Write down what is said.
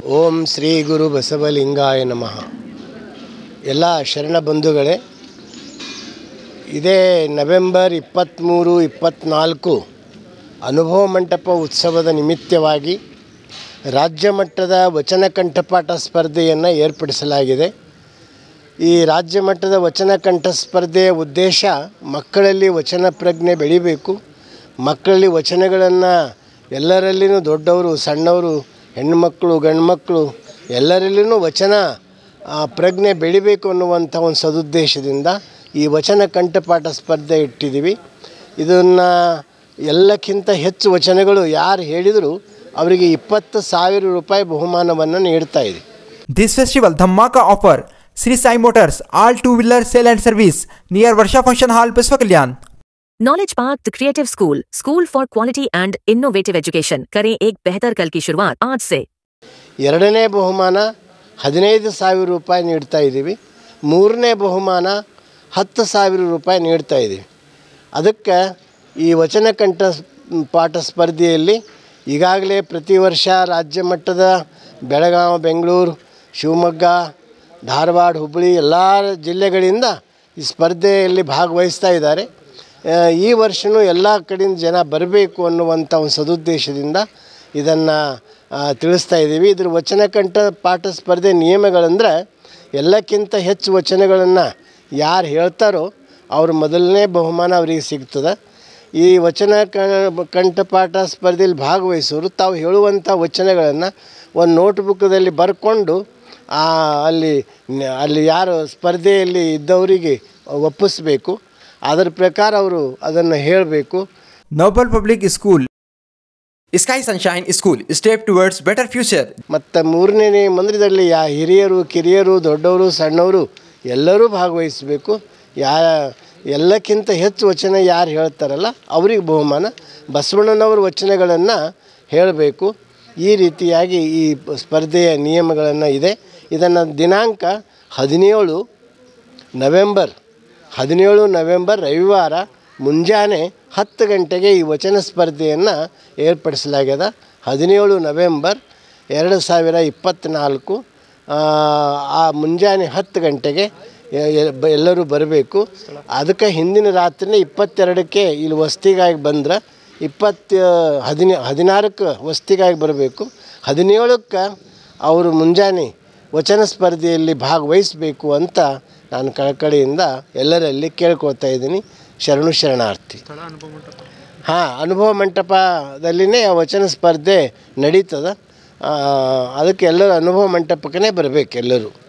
ಓಂ ಶ್ರೀ ಗುರು ಬಸವಲಿಂಗಾಯ ನಮಃ ಎಲ್ಲ ಶರಣ ಬಂಧುಗಳೇ ಇದೇ ನವೆಂಬರ್ ಇಪ್ಪತ್ತ್ಮೂರು ಇಪ್ಪತ್ತ್ನಾಲ್ಕು ಅನುಭವ ಮಂಟಪ ಉತ್ಸವದ ನಿಮಿತ್ತವಾಗಿ ರಾಜ್ಯ ಮಟ್ಟದ ವಚನ ಕಂಠಪಾಠ ಸ್ಪರ್ಧೆಯನ್ನು ಏರ್ಪಡಿಸಲಾಗಿದೆ ಈ ರಾಜ್ಯ ಮಟ್ಟದ ವಚನ ಕಂಠ ಸ್ಪರ್ಧೆಯ ಉದ್ದೇಶ ಮಕ್ಕಳಲ್ಲಿ ವಚನ ಪ್ರಜ್ಞೆ ಬೆಳಿಬೇಕು ಮಕ್ಕಳಲ್ಲಿ ವಚನಗಳನ್ನು ಎಲ್ಲರಲ್ಲಿನೂ ದೊಡ್ಡವರು ಸಣ್ಣವರು ಹೆಣ್ಣುಮಕ್ಕಳು ಗಂಡುಮಕ್ಕಳು ಎಲ್ಲರಲ್ಲಿನೂ ವಚನ ಆ, ಪ್ರಜ್ಞೆ ಬೆಳಿಬೇಕು ಅನ್ನುವಂಥ ಒಂದು ಸದುದ್ದೇಶದಿಂದ ಈ ವಚನ ಕಂಠಪಾಠ ಸ್ಪರ್ಧೆ ಇಟ್ಟಿದ್ದೀವಿ ಇದನ್ನು ಎಲ್ಲಕ್ಕಿಂತ ಹೆಚ್ಚು ವಚನಗಳು ಯಾರು ಹೇಳಿದರೂ ಅವರಿಗೆ ಇಪ್ಪತ್ತು ಸಾವಿರ ರೂಪಾಯಿ ಬಹುಮಾನವನ್ನು ನೀಡ್ತಾ ಇದೆ This festival Dhammaka offer Sri Sai Motors all two-wheeler sale and service near Varsha Function Hall, Pusva Kalyan. Knowledge park the creative school school for quality and innovative education करें एक बेहतर कल की शुरुआत आज से ಎರಡನೇ ಬಹುಮಾನ ಹದಿನೈದು ಸಾವಿರ ರೂಪಾಯಿ ನೀಡ್ತಾ ಇದ್ದೀವಿ ಮೂರನೇ ಬಹುಮಾನ ಹತ್ತು ಸಾವಿರ ರೂಪಾಯಿ ನೀಡ್ತಾ ಇದ್ದೀವಿ ಅದಕ್ಕೆ ಈ ವಚನ ಕಂಠ ಸ್- ಪಾಠ ಸ್ಪರ್ಧೆಯಲ್ಲಿ ಈಗಾಗಲೇ ಪ್ರತಿ ವರ್ಷ ರಾಜ್ಯ ಮಟ್ಟದ ಬೆಳಗಾವಿ ಬೆಂಗಳೂರು ಶಿವಮೊಗ್ಗ ಧಾರವಾಡ ಹುಬ್ಬಳ್ಳಿ ಎಲ್ಲ ಜಿಲ್ಲೆಗಳಿಂದ ಈ ಸ್ಪರ್ಧೆಯಲ್ಲಿ ಭಾಗವಹಿಸ್ತಾ ಇದ್ದಾರೆ ಆ, ಈ ವರ್ಷವೂ ಎಲ್ಲ ಕಡೆಯಿಂದ ಜನ ಬರಬೇಕು ಅನ್ನುವಂಥ ಒಂದು ಸದುದ್ದೇಶದಿಂದ ಇದನ್ನು ತಿಳಿಸ್ತಾ ಇದ್ದೀವಿ ಇದ್ರ ವಚನ ಕಂಠ ಪಾಠ ಸ್ಪರ್ಧೆ ನಿಯಮಗಳಂದ್ರೆ ಎಲ್ಲಕ್ಕಿಂತ ಹೆಚ್ಚು ವಚನಗಳನ್ನು ಯಾರು ಹೇಳ್ತಾರೋ ಅವ್ರ ಮೊದಲನೇ ಬಹುಮಾನ ಅವರಿಗೆ ಸಿಗ್ತದೆ ಈ ವಚನ ಕ- ಕಂಠಪಾಠ ಸ್ಪರ್ಧೆಯಲ್ಲಿ ಭಾಗವಹಿಸೋರು ತಾವು ಹೇಳುವಂಥ ವಚನಗಳನ್ನು ಒಂದು ನೋಟ್ಬುಕ್ದಲ್ಲಿ ಬರ್ಕೊಂಡು ಆ, ಅಲ್ಲಿ ನ- ಅಲ್ಲಿ ಯಾರು ಸ್ಪರ್ಧೆಯಲ್ಲಿ ಇದ್ದವರಿಗೆ ಒಪ್ಪಿಸ್ಬೇಕು ಅದರ ಪ್ರಕಾರ ಅವರು ಅದನ್ನು ಹೇಳಬೇಕು Noble Public School. Sky Sunshine School. Step towards better future. ಮತ್ತು ಮೂರನೇ ಮಂದಿರದಲ್ಲಿ ಯಾ ಹಿರಿಯರು ಕಿರಿಯರು ದೊಡ್ಡವರು ಸಣ್ಣವರು ಎಲ್ಲರೂ ಭಾಗವಹಿಸಬೇಕು ಯಾ ಎಲ್ಲಕ್ಕಿಂತ ಹೆಚ್ಚು ವಚನ ಯಾರು ಹೇಳ್ತಾರಲ್ಲ ಅವ್ರಿಗೆ ಬಹುಮಾನ ಬಸವಣ್ಣನವ್ರ ವಚನಗಳನ್ನು ಹೇಳಬೇಕು ಈ ರೀತಿಯಾಗಿ ಈ ಸ್ಪರ್ಧೆಯ ನಿಯಮಗಳನ್ನು ಇದೆ ಇದನ್ನು ದಿನಾಂಕ ಹದಿನೇಳು ನವೆಂಬರ್ ಹದಿನೇಳು ನವೆಂಬರ್ ರವಿವಾರ ಮುಂಜಾನೆ ಹತ್ತು ಗಂಟೆಗೆ ಈ ವಚನ ಸ್ಪರ್ಧೆಯನ್ನು ಏರ್ಪಡಿಸಲಾಗ್ಯದ ಹದಿನೇಳು ನವೆಂಬರ್ ಎರಡು ಸಾವಿರ ಇಪ್ಪತ್ತ್ನಾಲ್ಕು ಆ, ಆ ಮುಂಜಾನೆ ಹತ್ತು ಗಂಟೆಗೆ ಎ- ಎ- ಬ- ಎಲ್ಲರೂ ಬರಬೇಕು ಅದಕ್ಕೆ ಹಿಂದಿನ ರಾತ್ರಿನೇ ಇಪ್ಪತ್ತೆರಡಕ್ಕೆ ಇಲ್ಲಿ ವಸ್ತಿಗಾಗಿ ಬಂದ್ರೆ ಇಪ್ಪತ್ತು ಹದಿನ ಹದಿನಾರಕ್ಕೆ ವಸ್ತಿಗಾಗಿ ಬರಬೇಕು ಹದಿನೇಳಕ್ಕೆ ಅವರು ಮುಂಜಾನೆ ವಚನ ಸ್ಪರ್ಧೆಯಲ್ಲಿ ಭಾಗವಹಿಸಬೇಕು ಅಂತ ನಾನು ಕಳಕಳಿಯಿಂದ ಎಲ್ಲರಲ್ಲಿ ಕೇಳ್ಕೊಳ್ತಾ ಇದ್ದೀನಿ ಶರಣು ಶರಣಾರ್ಥಿ ಹಾಂ ಅನುಭವ ಮಂಟಪದಲ್ಲಿನೇ ಆ ವಚನ ಸ್ಪರ್ಧೆ ನಡೀತದೆ ಆ, ಅದಕ್ಕೆ ಎಲ್ಲರೂ ಅನುಭವ ಮಂಟಪಕ್ಕೇ ಬರಬೇಕು ಎಲ್ಲರೂ